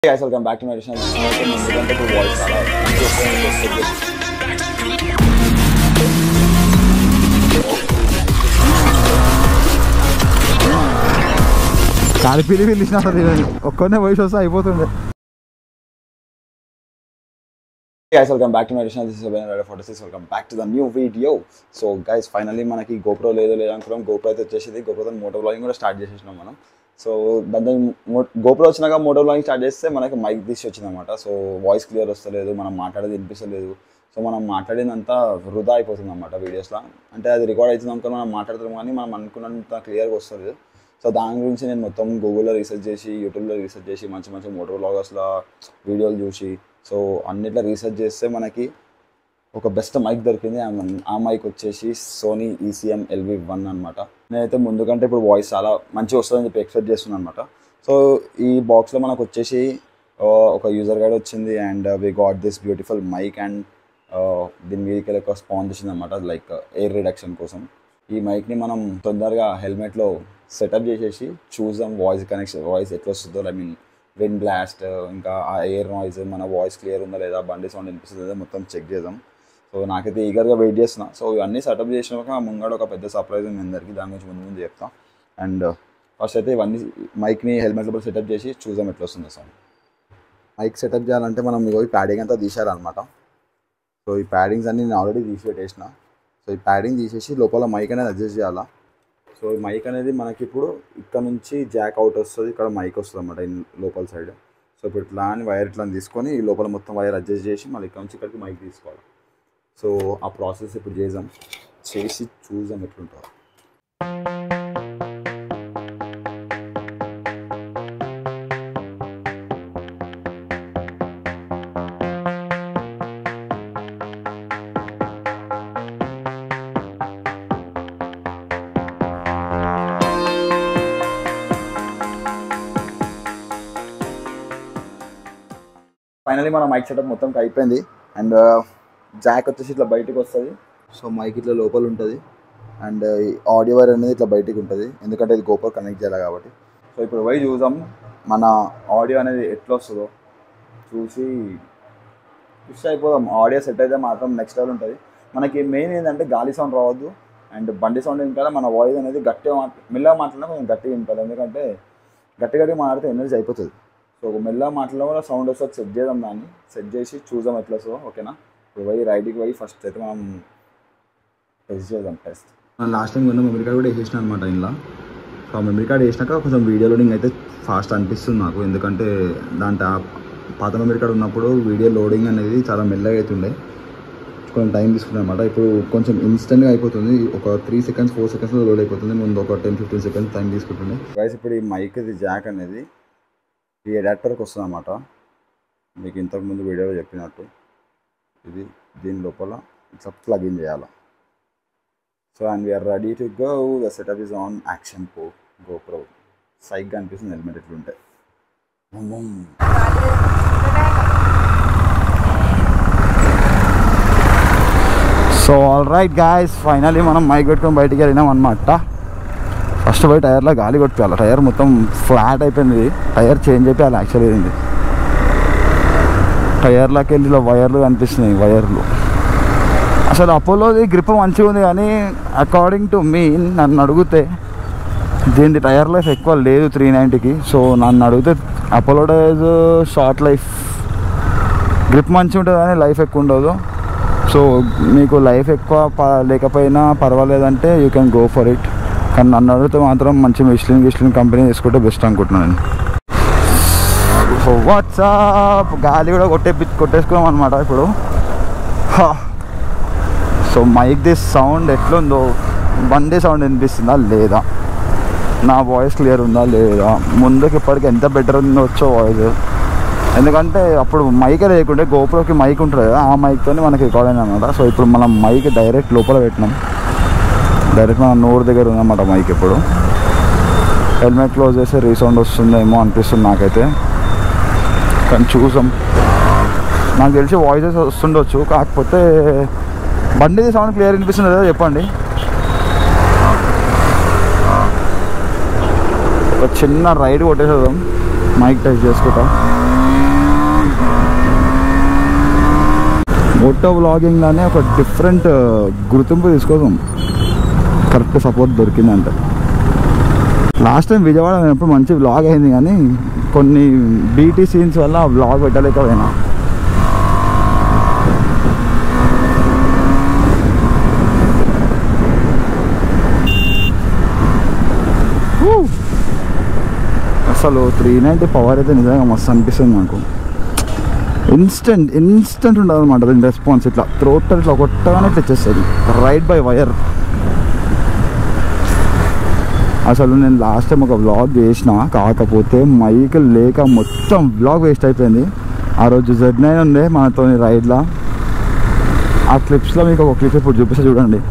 guys, welcome back to my channel. అయితే ముందుకంటే ఇప్పుడు voice చాలా మంచి వస్తుంది expect చేసి. కాలి పిల్లి పిలిచిన ఒక్కనే వయసు వస్తే అయిపోతుండే Hey guys, welcome back to my channel. This is Abhay Rada 46. Welcome back to the new video. So guys finally మనకి గోప్రో లేదో లేదో అనుకున్నాం గోప్రో అయితే వచ్చేసింది గోప్రోతో మోటో బ్లాగింగ్ కూడా స్టార్ట్ చేసేసినాం మనం సో దాని గోప్రో వచ్చినాక మోటో బ్లాగింగ్ స్టార్ట్ చేస్తే మనకి మైక్ తీసి వచ్చింది అనమాట సో వాయిస్ క్లియర్ వస్తలేదు మనం మాట్లాడేది వినిపిస్తలేదు సో మనం మాట్లాడినంతా వృధా అయిపోతుంది అనమాట వీడియోస్లో అంటే అది రికార్డ్ అవుతుంది అనుకుని మనం మాట్లాడుతున్నాం కానీ మనం అనుకున్నంత క్లియర్గా వస్తలేదు సో దాని గురించి నేను మొత్తం గూగుల్లో రీసెర్చ్ చేసి యూట్యూబ్లో రీసెర్చ్ చేసి మంచి మంచి మోటో బ్లాగర్స్లో వీడియోలు చూసి సో అన్నిట్లో రీసెర్చ్ చేస్తే మనకి ఒక బెస్ట్ మైక్ దొరికింది ఆ- ఆ మైక్ వచ్చేసి సోనీ ఈసీఎం ఎల్వి వన్ అనమాట నేనైతే ముందు కంటే ఇప్పుడు వాయిస్ చాలా మంచిగా వస్తుందని చెప్పి ఎక్స్పెక్ట్ చేస్తున్నాను అనమాట సో ఈ బాక్స్లో మనకు వచ్చేసి ఆ, ఒక యూజర్ గైడ్ వచ్చింది and we got this beautiful mic and దీని మీదకి ఒక స్పాన్స్ వచ్చింది అనమాట లైక్ ఎయిర్ రిడక్షన్ కోసం ఈ మైక్ని మనం తొందరగా హెల్మెట్లో సెటప్ చేసేసి చూద్దాం వాయిస్ కనెక్షన్ వాయిస్ ఎట్లా వస్తుందో ఐ మీన్ విన్ బ్లాస్ట్ ఇంకా ఆ ఎయిర్ నాయిస్ మన వాయిస్ క్లియర్ ఉందా లేదా బండి సౌండ్ వినిపిస్తుందా లేదా మొత్తం చెక్ చేద్దాం సో నాకైతే ఈగర్గా వెయిట్ చేస్తున్నా సో ఇవన్నీ సెటప్ చేసినాక ముంగడ ఒక పెద్ద సర్ప్రైజ్ ఉంది అందరికీ దాని గురించి ముందు ముందు చెప్తాం అండ్ ఫస్ట్ అయితే ఇవన్నీ మైక్ని హెల్మెట్ లోపల సెటప్ చేసి చూద్దాం ఎట్లా వస్తుందో సౌండ్ మైక్ సెటప్ చేయాలంటే మనం ఇగో ఈ ప్యాడింగ్ అంతా తీసేయాలన్నమాట సో ఈ ప్యాడింగ్స్ అన్ని నేను ఆల్రెడీ తీసి పెట్టేసిన సో ఈ ప్యాడింగ్ తీసేసి లోపల మైక్ అనేది అడ్జస్ట్ చేయాలా సో ఈ మైక్ అనేది మనకి ఇప్పుడు ఇక్కడ నుంచి జాక్ అవుట్ వస్తుంది ఇక్కడ మైక్ వస్తుంది అనమాట లోపల సైడ్ సో ఇప్పుడు ఇట్లా అని వైర్ ఇట్లా తీసుకొని ఈ లోపల మొత్తం వైర్ అడ్జస్ట్ చేసి మళ్ళీ ఇక్కడ నుంచి ఇక్కడికి మైక్ తీసుకోవాలి సో ఆ ప్రాసెస్ ఇప్పుడు చేద్దాం చేసి చూద్దాం ఎట్లుంటుందో ఫైనలీ మన మైక్ సెటప్ మొత్తం అయిపోయింది అండ్ జాక్ వచ్చేసి ఇట్లా బయటకు వస్తుంది సో మైక్ ఇట్లా లోపల ఉంటుంది అండ్ ఆడియో వైర్ అనేది ఇట్లా బయటికి ఉంటుంది ఎందుకంటే ఇది గోపర్ కనెక్ట్ చేయాలి కాబట్టి సో ఇప్పుడు పోయి చూద్దాం మన ఆడియో అనేది ఎట్లా వస్తుందో చూసి ఫిష్ అయిపోదాం ఆడియో సెట్ అయితే మాత్రం నెక్స్ట్ లెవెల్ ఉంటుంది మనకి మెయిన్ ఏంటంటే గాలి సౌండ్ రావద్దు అండ్ బండి సౌండ్ వినిపించాలి మన వాయిస్ అనేది గట్టిగా మాట్లా మెల్లగా మాట్లాడినా కొంచెం గట్టిగా వినిపించాలి ఎందుకంటే గట్టి గట్టిగా మాట్లాడితే ఎనర్జీ అయిపోతుంది సో ఒక మెల్లగా మాటల్లో కూడా సౌండ్ వస్తే సెట్ చేద్దాం దాన్ని సెట్ చేసి చూద్దాం ఎట్లా వస్తుందో ఓకేనా ఇప్పుడు పోయి రైడ్కి పోయి ఫస్ట్ అయితే మనం టెస్ట్ చేద్దాం టెస్ట్ లాస్ట్ టైం కొంచెం మెమరీ కార్డ్ కూడా వేసేసిన అనమాట ఇంట్లో సో ఆ మెమరీ కార్డ్ వేసినాక కొంచెం వీడియో లోడింగ్ అయితే ఫాస్ట్ అనిపిస్తుంది నాకు ఎందుకంటే దాంట్లో ఆ పాత మెమరీ కార్డ్ ఉన్నప్పుడు వీడియో లోడింగ్ అనేది చాలా మెల్లగా అవుతుండే కొంచెం టైం తీసుకున్నాం అనమాట ఇప్పుడు కొంచెం ఇన్స్టెంట్గా అయిపోతుంది ఒక త్రీ సెకండ్స్ ఫోర్ సెకండ్స్లో లోడ్ అయిపోతుంది ముందు ఒక టెన్ ఫిఫ్టీన్ సెకండ్స్ టైం తీసుకుంటుండే గైస్ ఇప్పుడు ఈ మైక్ ఇది జాక్ అనేది ఈ అడాప్టర్కి వస్తుంది అనమాట మీకు ఇంతకుముందు వీడియోలో చెప్పినట్టు ఇది దీని లోపల ఇట్లా ప్లగ్ ఇన్ చేయాలి so and we're ready to go the setup is on action pro GoPro సైగ్గా అనిపిస్తుంది హెల్మెట్ ఇట్లుంటే boom. So all right guys finally మనం మైక్ పెట్టుకొని బయటికి వెళ్ళినాం అనమాట ఫస్ట్ పోయి టైర్లో గాలి కొట్టిపోయాలి టైర్ మొత్తం ఫ్లాట్ అయిపోయింది టైర్ చేంజ్ అయిపోయాలి యాక్చువల్లీ ఇది టైర్లోకి వెళ్ళి ఇలా వైర్లు కనిపిస్తున్నాయి వైర్లు అసలు అపోలోది గ్రిప్ మంచిగా ఉంది కానీ అకార్డింగ్ టు మీ నన్ను అడిగితే దీని టైర్ లైఫ్ ఎక్కువ లేదు త్రీ నైంటీకి సో నన్ను అడిగితే అపోలో డైజ్ షార్ట్ లైఫ్ గ్రిప్ మంచిగా ఉంటుంది కానీ లైఫ్ ఎక్కువ ఉండదు సో మీకు లైఫ్ ఎక్కువ ప- లేకపోయినా పర్వాలేదంటే you can go for it కానీ నన్ను అడిగితే మాత్రం మంచి మిస్లిన్ గిస్లిన్ కంపెనీ తీసుకుంటే బెస్ట్ అనుకుంటున్నాను సో వాట్సాప్ గాలి కూడా కొట్టే కొట్టేసుకున్నాం అనమాట ఇప్పుడు హా. సో మైక్ ది సౌండ్ ఎట్లుందో బండి సౌండ్ వినిపిస్తుందా లేదా నా వాయిస్ క్లియర్ ఉందా లేదా ముందుకి ఇప్పటికి ఎంత బెటర్ ఉందొచ్చో వాయిస్ ఎందుకంటే అప్పుడు మైకే లేకుంటే గోప్రోకి మైక్ ఉంటుంది కదా ఆ మైక్తో మనకి రికార్డ్ అయింది అనమాట సో ఇప్పుడు మనం మైక్ డైరెక్ట్ లోపల పెట్టినాం డైరెక్ట్ మన నోరు దగ్గర ఉందన్నమాట మైక్ ఇప్పుడు హెల్మెట్ క్లోజ్ చేస్తే రీసౌండ్ వస్తుందేమో అనిపిస్తుంది నాకైతే కానీ చూసాం నాకు తెలిసి వాయిసెస్ వస్తుండొచ్చు కాకపోతే బండి సౌండ్ క్లియర్ వినిపిస్తుంది కదా చెప్పండి ఒక చిన్న రైడ్ కొట్టేసేద్దాం మైక్ టెస్ట్ చేసుకుంటాం మోటో వ్లాగింగ్ అనే ఒక డిఫరెంట్ గుర్తింపు తీసుకోదాం కరెక్ట్ సపోర్ట్ దొరికిందంటే లాస్ట్ టైం విజయవాడ పోయినప్పుడు మంచి వ్లాగ్ అయింది కానీ కొన్ని బీటీ సీన్స్ వల్ల ఆ వ్లాగ్ పెట్టలేకపోయినా Woo! అసలు త్రీ నైంటీ పవర్ అయితే నిజంగా మస్తు అనిపిస్తుంది నాకు ఇన్స్టెంట్ ఇన్స్టెంట్ ఉండదు అనమాట దీని రెస్పాన్స్ ఇట్లా త్రోట్ ఇట్లా కొట్టగానే ఇట్లా ఇచ్చేస్తుంది రైట్ బై వైర్ అసలు నేను లాస్ట్ టైం ఒక వ్లాగ్ చేసిన కాకపోతే మైక్ లేక మొత్తం వ్లాగ్ వేస్ట్ అయిపోయింది ఆ రోజు జెడ్ నైన్ ఉండే మనతో రైడ్లో ఆ క్లిప్స్లో మీకు ఒక క్లిప్ ఇప్పుడు చూపిస్తే చూడండి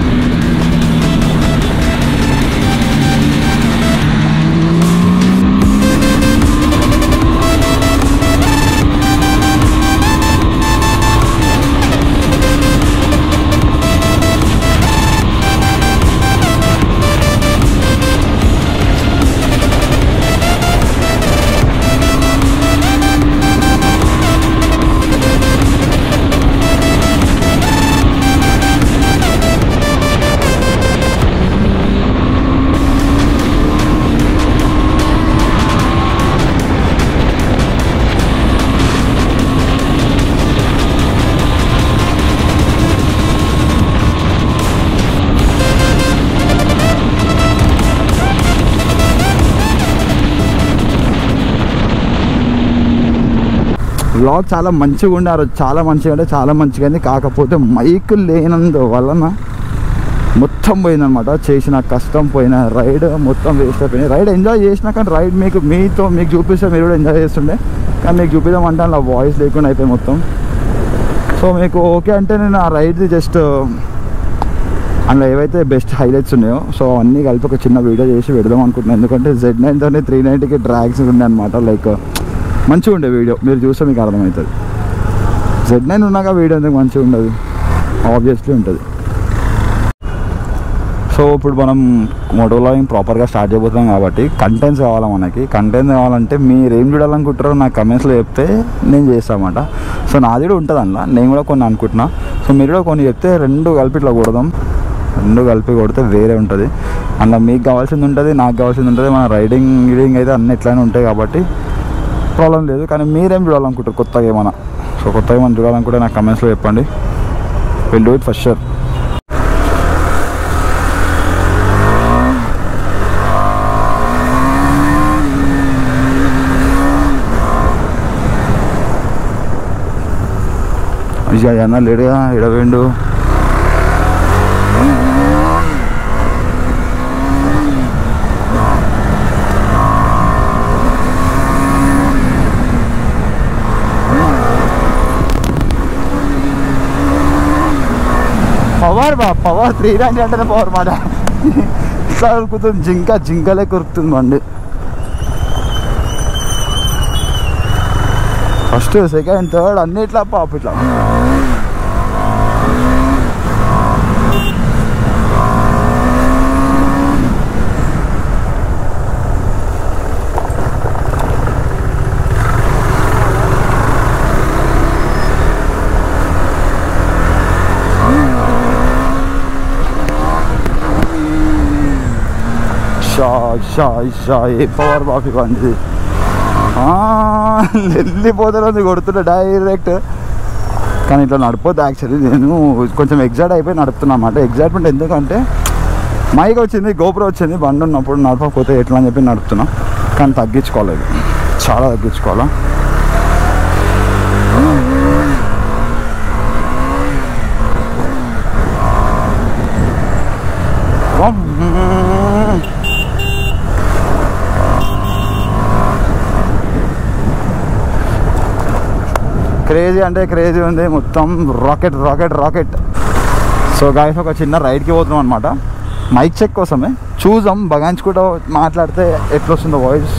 వ్లాగ్ చాలా మంచిగా ఉండే ఆ రోజు చాలా మంచిగా అంటే చాలా మంచిగా అయింది కాకపోతే మైక్ లేనందు వలన మొత్తం పోయిందనమాట చేసిన కష్టం పోయిన రైడ్ మొత్తం వేస్ట్ అయిపోయింది రైడ్ ఎంజాయ్ చేసినా కానీ రైడ్ మీకు మీతో మీకు చూపిస్తే మీరు కూడా ఎంజాయ్ చేస్తుండే కానీ మీకు చూపిద్దామంటే అలా వాయిస్ లేకుండా అయిపోయింది మొత్తం సో మీకు ఓకే అంటే నేను ఆ రైడ్ది జస్ట్ అందులో ఏవైతే బెస్ట్ హైలైట్స్ ఉన్నాయో సో అన్నీ కలిపి ఒక చిన్న వీడియో చేసి పెడదాం అనుకుంటున్నాను ఎందుకంటే జెడ్ నైన్తోనే త్రీ నైన్టీకి డ్రాగ్స్ ఉన్నాయి అనమాట లైక్ మంచిగా ఉండే వీడియో మీరు చూస్తే మీకు అర్థమవుతుంది జెడ్ నైన్ ఉన్నాక వీడియో ఎందుకు మంచిగా ఉండదు ఆబ్వియస్లీ ఉంటుంది సో ఇప్పుడు మనం మోటోలాగింగ్ ప్రాపర్గా స్టార్ట్ చేయబోతున్నాం కాబట్టి కంటెంట్స్ కావాలి మనకి కంటెంట్స్ కావాలంటే మీరు ఏం చూడాలనుకుంటారో నాకు కమెంట్స్లో చెప్తే నేను చేస్తామన్నమాట సో నాది కూడా ఉంటుంది అందులో నేను కూడా కొన్ని అనుకుంటున్నా సో మీరు కూడా కొన్ని చెప్తే రెండు కలిపి ఇట్లా కొడదాం రెండు కలిపి కొడితే వేరే ఉంటుంది అందులో మీకు కావాల్సింది ఉంటుంది నాకు కావాల్సింది ఉంటుంది మన రైడింగ్ గిడింగ్ అయితే అన్నీ ఇట్లానే ఉంటాయి కాబట్టి ప్రాబ్లం లేదు కానీ మీరేం చూడాలనుకుంటారు కొత్తగా ఏమైనా సో కొత్తగా ఏమైనా చూడాలనుకుంటే నాకు కమెంట్స్లో చెప్పండి will do it first sure అయ్యా అన్న లేడుగా ఎడవేండు పవర్ బా పవర్ త్రీ నైన్టీ అంటేనే పవర్ మాట ఇట్లా ఉరుకుతుంది జింక జింకలే కొరుకుతుంది బండి ఫస్ట్ సెకండ్ థర్డ్ అన్నిట్లా పాప్ ఇట్లా షా షా షా ఏ పవర్ బాఫీ బండి వెళ్ళిపోతుంది కొడుతున్నా డైరెక్ట్ కానీ ఇట్లా నడిపోద్దు యాక్చువల్లీ నేను కొంచెం ఎగ్జైట్ అయిపోయి నడుపుతున్నా అన్నమాట ఎగ్జైట్మెంట్ ఎందుకంటే మైక్ వచ్చింది గోపురం వచ్చింది బండి ఉన్నప్పుడు నడపకపోతే ఎట్లా అని చెప్పి నడుపుతున్నా కానీ తగ్గించుకోలేదు చాలా తగ్గించుకోవాలా క్రేజీ అంటే క్రేజీ ఉంది మొత్తం rocket rocket rocket so guys ఒక చిన్న రైడ్కి పోతున్నాం అనమాట మైక్ చెక్ కోసమే చూసాం బగాయించుకుంటూ మాట్లాడితే ఎట్లా వస్తుందో వాయిస్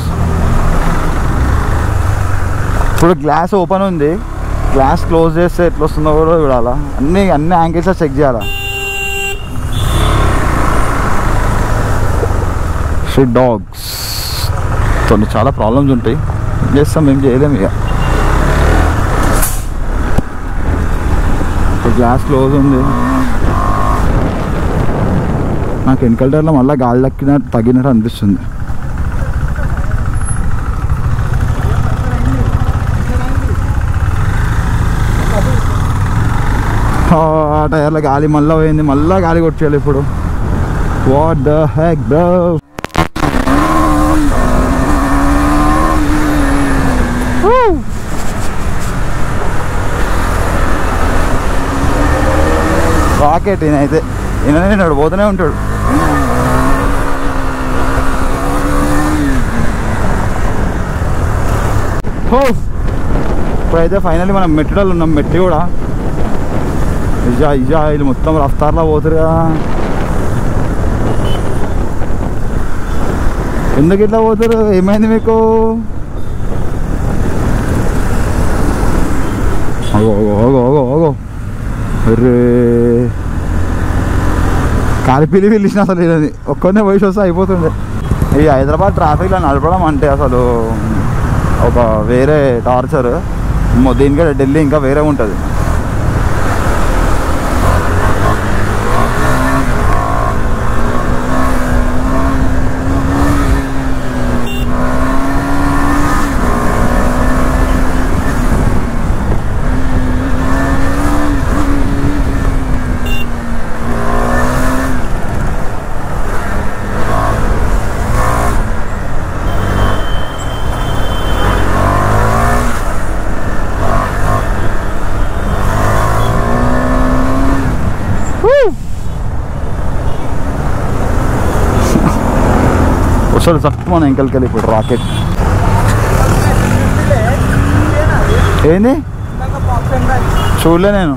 ఇప్పుడు గ్లాస్ ఓపెన్ ఉంది గ్లాస్ క్లోజ్ చేస్తే ఎట్లా వస్తుందో కూడా చూడాలా అన్ని అన్ని యాంగిల్స్ చెక్ చేయాలా షిట్ డాగ్స్ కొన్ని చాలా ప్రాబ్లమ్స్ ఉంటాయి ఏం చేస్తాం ఏం చేయలేము ఇక గ్లాస్ క్లోజ్ ఉంది నాకు వెనకాల టైర్లో మళ్ళీ గాలి తక్కినట్టు తగ్గినట్టు అనిపిస్తుంది ఆ టైర్లో గాలి మళ్ళీ పోయింది మళ్ళీ గాలి కొట్టేయాలి ఇప్పుడు what the heck bro rocket ఈయన అయితే ఈయన నేను పోతూనే ఉంటాడు హో ఇప్పుడైతే ఫైనల్లీ మనం మెట్టిడలు ఉన్నాం మెట్టి కూడా ఇజా ఇజా వీళ్ళు మొత్తం రఫ్తార్లో పోతారు కదా ఎందుకు ఇట్లా పోతారు ఏమైంది మీకు ఓగో ఓగో ఓగో ఓగో అరే కాలిపిల్లి పిలిచిన అసలు ఇది ఒక్కనే వయసు వస్తే అయిపోతుండే ఈ హైదరాబాద్ ట్రాఫిక్లో నడపడం అంటే అసలు ఒక వేరే టార్చర్ దీనికంటే ఢిల్లీ ఇంకా వేరే ఉంటుంది వస్తాడు తక్కువ మన ఇంకలికెళ్ళి ఇప్పుడు రాకెట్ ఏంది చూడలే నేను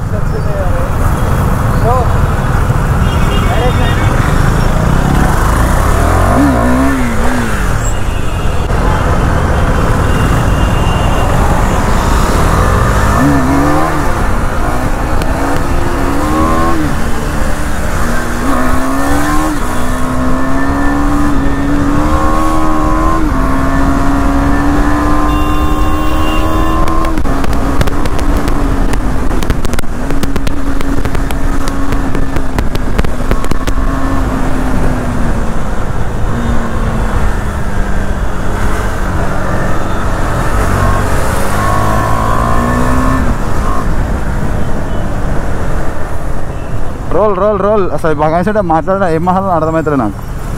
రోల్ రోల్ రోల్ అసలు బాగా అంటే మాట్లాడిన ఏం మాట్లాడినా అర్థమవుతుంది నాకు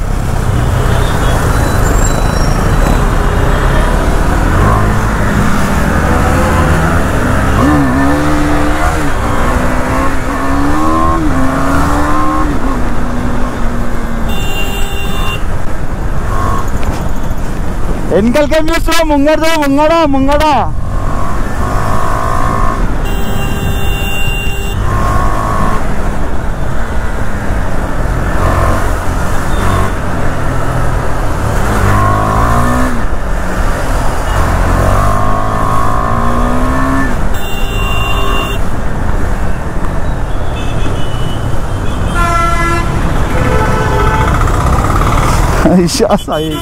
వెనకలకేం చూస్తున్నావు ముంగడదా ముంగడా ముంగడా Isya say.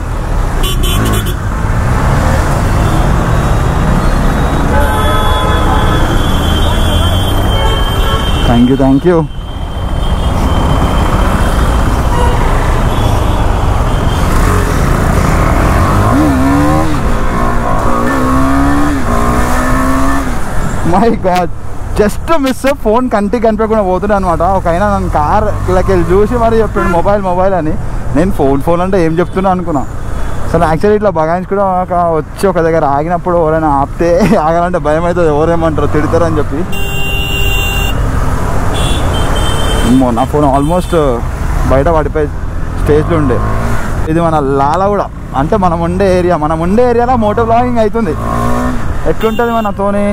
Thank you, thank you. My God just miss phone కంటికి కనిపించకుండా పోతున్నా అనమాట ఒక అయినా నన్ను కార్ ఇలాకి వెళ్ళి చూసి మరి చెప్పాడు మొబైల్ మొబైల్ అని నేను ఫోన్ ఫోన్ అంటే ఏం చెప్తున్నా అనుకున్నా అసలు యాక్చువల్లీ ఇట్లా బగాయించుకోవడం ఒక వచ్చి ఒక దగ్గర ఆగినప్పుడు ఎవరైనా ఆపితే ఆగాలంటే భయం అవుతుంది ఎవరేమంటారు తిడతారని చెప్పి అమ్మో, నా ఫోన్ ఆల్మోస్ట్ బయట పడిపోయి స్టేజ్లో ఉండే ఇది మన లాల కూడా అంటే మనం ఉండే ఏరియా మనం ఉండే ఏరియాలో మోటో బ్లాగింగ్ అవుతుంది ఎట్లుంటుంది మనతోని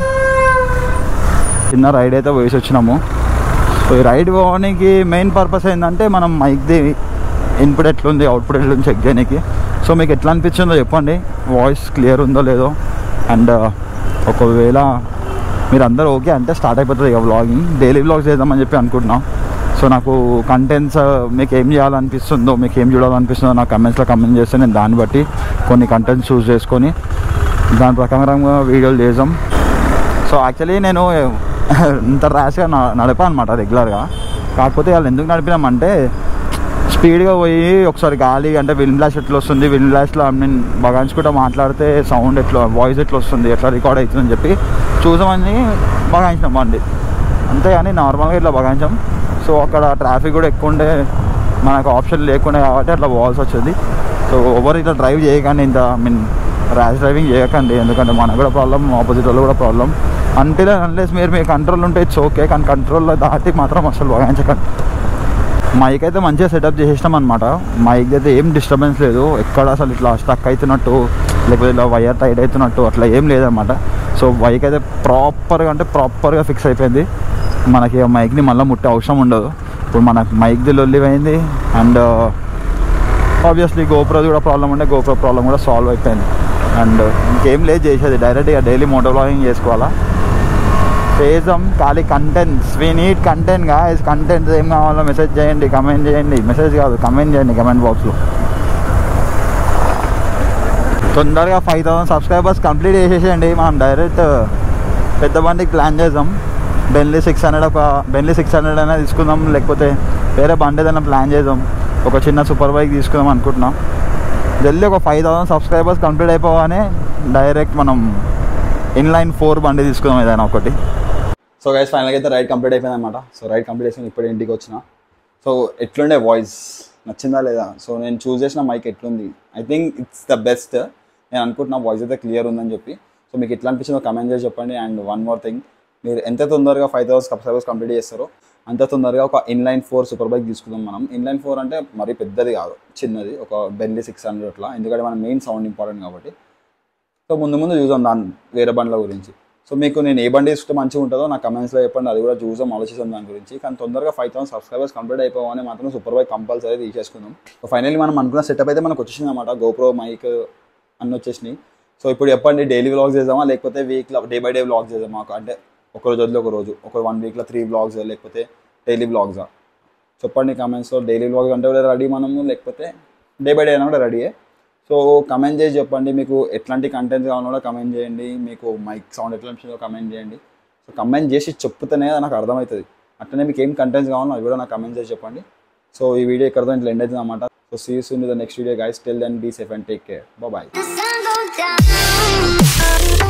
చిన్న రైడ్ అయితే పోయేసి వచ్చినాము సో ఈ రైడ్ పోవడానికి మెయిన్ పర్పస్ ఏంటంటే మనం మైక్ది ఇన్పుట్ ఎట్లుంది అవుట్పుట్ ఎట్లుంది చెక్ చేయడానికి సో మీకు ఎట్లా అనిపించిందో చెప్పండి వాయిస్ క్లియర్ ఉందో లేదో అండ్ ఒకవేళ మీరు అందరూ ఓకే అంటే స్టార్ట్ అయిపోతుంది ఇక వ్లాగింగ్ డైలీ వ్లాగ్స్ చేద్దామని చెప్పి అనుకుంటున్నాం సో నాకు కంటెంట్స్ మీకు ఏం చేయాలనిపిస్తుందో మీకు ఏం చూడాలనిపిస్తుందో నాకు కమెంట్స్లో కమెంట్ చేస్తే నేను దాన్ని బట్టి కొన్ని కంటెంట్స్ చూస్ చేసుకొని దాని ప్రకారంగా వీడియోలు చేద్దాం సో యాక్చువల్లీ నేను ఇంత ర్యాష్గా నడిపా అనమాట రెగ్యులర్గా కాకపోతే వాళ్ళు ఎందుకు నడిపినామంటే స్పీడ్గా పోయి ఒకసారి గాలి అంటే విన్ బ్లాష్ ఎట్లా వస్తుంది విన్ బ్లాష్లో నేను బగాయించుకుంటా మాట్లాడితే సౌండ్ ఎట్లా వాయిస్ ఎట్లా వస్తుంది ఎట్లా రికార్డ్ అవుతుందని చెప్పి చూసామని బగాయించినాం బండి అంతేగాని నార్మల్గా ఇట్లా బగాయించాం సో అక్కడ ట్రాఫిక్ కూడా ఎక్కువ ఉండే మనకు ఆప్షన్ లేకుండా కాబట్టి అట్లా పోవాల్సి వచ్చింది సో ఓవర్ ఇట్లా డ్రైవ్ చేయకండి ఇంత ఐ మీన్ ర్యాష్ డ్రైవింగ్ చేయకండి ఎందుకంటే మనకు కూడా ప్రాబ్లం ఆపోజిట్ వాళ్ళు కూడా ప్రాబ్లం అంటే అన్లెస్ మీరు మీ కంట్రోల్ ఉంటే ఇట్స్ ఓకే కానీ కంట్రోల్లో దాటి మాత్రం అసలు బగాయించకండి మైక్ అయితే మంచిగా సెటప్ చేసేసినాం అనమాట మైక్ అయితే ఏం డిస్టర్బెన్స్ లేదు ఎక్కడ అసలు ఇట్లా స్టక్ అవుతున్నట్టు లేకపోతే ఇలా వైర్ టైట్ అవుతున్నట్టు అట్లా ఏం లేదనమాట సో మైక్ అయితే ప్రాపర్గా అంటే ప్రాపర్గా ఫిక్స్ అయిపోయింది మనకి ఆ మైక్ని మళ్ళీ ముట్టే అవసరం ఉండదు ఇప్పుడు మనకు మైక్ది లొల్లి అయింది అండ్ ఆబ్వియస్లీ గోప్రోది కూడా ప్రాబ్లం ఉండే గోప్రో ప్రాబ్లం కూడా సాల్వ్ అయిపోయింది అండ్ ఇంకేం లేదు చేసేది డైరెక్ట్గా డైలీ మోటో బ్లాగింగ్ చేసుకోవాలా చేద్దాం ఖాళీ కంటెంట్స్ వీ నీడ్ కంటెంట్ గా కంటెంట్స్ ఏం కావాలో మెసేజ్ చేయండి కమెంట్ చేయండి మెసేజ్ కాదు కమెంట్ చేయండి కమెంట్ బాక్స్లో తొందరగా ఫైవ్ థౌసండ్ సబ్స్క్రైబర్స్ కంప్లీట్ చేసేసేయండి మనం డైరెక్ట్ పెద్ద బండికి ప్లాన్ చేద్దాం బెన్లీ సిక్స్ హండ్రెడ్ ఒక బెన్లీ సిక్స్ హండ్రెడ్ అయినా తీసుకుందాం లేకపోతే వేరే బండి ఏదైనా ప్లాన్ చేద్దాం ఒక చిన్న సూపర్ బైక్ తీసుకుందాం అనుకుంటున్నాం జల్దీ ఒక ఫైవ్ థౌసండ్ సబ్స్క్రైబర్స్ కంప్లీట్ అయిపోగానే డైరెక్ట్ మనం ఇన్లైన్ ఫోర్ బండి తీసుకుందాం ఏదైనా ఒకటి సో గైస్ ఫైనల్గా అయితే రైడ్ కంప్లీట్ అయిపోయింది అనమాట సో రైడ్ కంప్లీట్ చేసుకుని ఇప్పుడు ఇంటికి వచ్చిన సో ఎట్లుండే వాయిస్ నచ్చిందా లేదా సో నేను చూస్ చేసిన మైక్ ఎట్లుంది I think it's the best నేను అనుకుంటున్నా వాయిస్ అయితే క్లియర్ ఉందని చెప్పి సో మీకు ఎట్లా అనిపించిందో కమెంట్ చేసి చెప్పండి అండ్ వన్ మోర్ థింగ్ మీరు ఎంత తొందరగా ఫైవ్ థౌసండ్ సబ్స్క్రైబర్స్ కంప్లీట్ చేస్తారో అంత తొందరగా ఒక ఇన్లైన్ ఫోర్ సూపర్ బైక్ తీసుకుందాం మనం ఇన్లైన్ ఫోర్ అంటే మరీ పెద్దది కాదు చిన్నది ఒక బెన్లీ సిక్స్ హండ్రెడ్ అట్లా ఎందుకంటే మన మెయిన్ సౌండ్ ఇంపార్టెంట్ కాబట్టి సో ముందు ముందు చూసాం దాన్ని వేరే బండ్ల గురించి సో మీకు నేను ఏ బండి తీసుకుంటే మంచిగా ఉంటుందో నా కమెంట్స్లో చెప్పండి అది కూడా చూసాం ఆలోచిస్తాం దాని గురించి కానీ తొందరగా ఫైవ్ థౌసండ్ సబ్స్క్రైబర్స్ కంప్లీట్ అయిపోవని మాత్రం సూపర్ బైక్ కంపల్సరీ తీసేసుకుందాం సో ఫైనల్లీ మనం అనుకున్న సెటప్ అయితే మనకు వచ్చేసింది అనమాట గోప్రో మైక్ అన్నీ వచ్చేసినాయి సో ఇప్పుడు చెప్పండి డైలీ వ్లాగ్స్ చేద్దామా లేకపోతే వీక్లో డే బై డే వ్లాగ్స్ చేద్దామా ఒక అంటే ఒక రోజు వదిలి ఒక రోజు ఒక వన్ వీక్లో త్రీ వ్లాగ్స్ లేకపోతే డైలీ వ్లాగ్సా చెప్పండి కామెంట్స్లో డైలీ వ్లాగ్స్ అంటే కూడా రెడీ మనము లేకపోతే డే బై డే అయినా కూడా రెడీయే సో కమెంట్ చేసి చెప్పండి మీకు ఎట్లాంటి కంటెంట్ కావాలో కూడా కమెంట్ చేయండి మీకు మైక్ సౌండ్ ఎట్లా అనిపించిందో కమెంట్ చేయండి సో కమెంట్ చేసి చెప్తేనే అది నాకు అర్థమవుతుంది అట్లనే మీకు ఏం కంటెంట్స్ కావాలో అవి కూడా నాకు కమెంట్ చేసి చెప్పండి సో ఈ వీడియో ఇక్కడతో ఇంట్లో ఎండ్ అవుతుంది అనమాట so see soon the next video guys till then be safe and take care bye The sun goes down.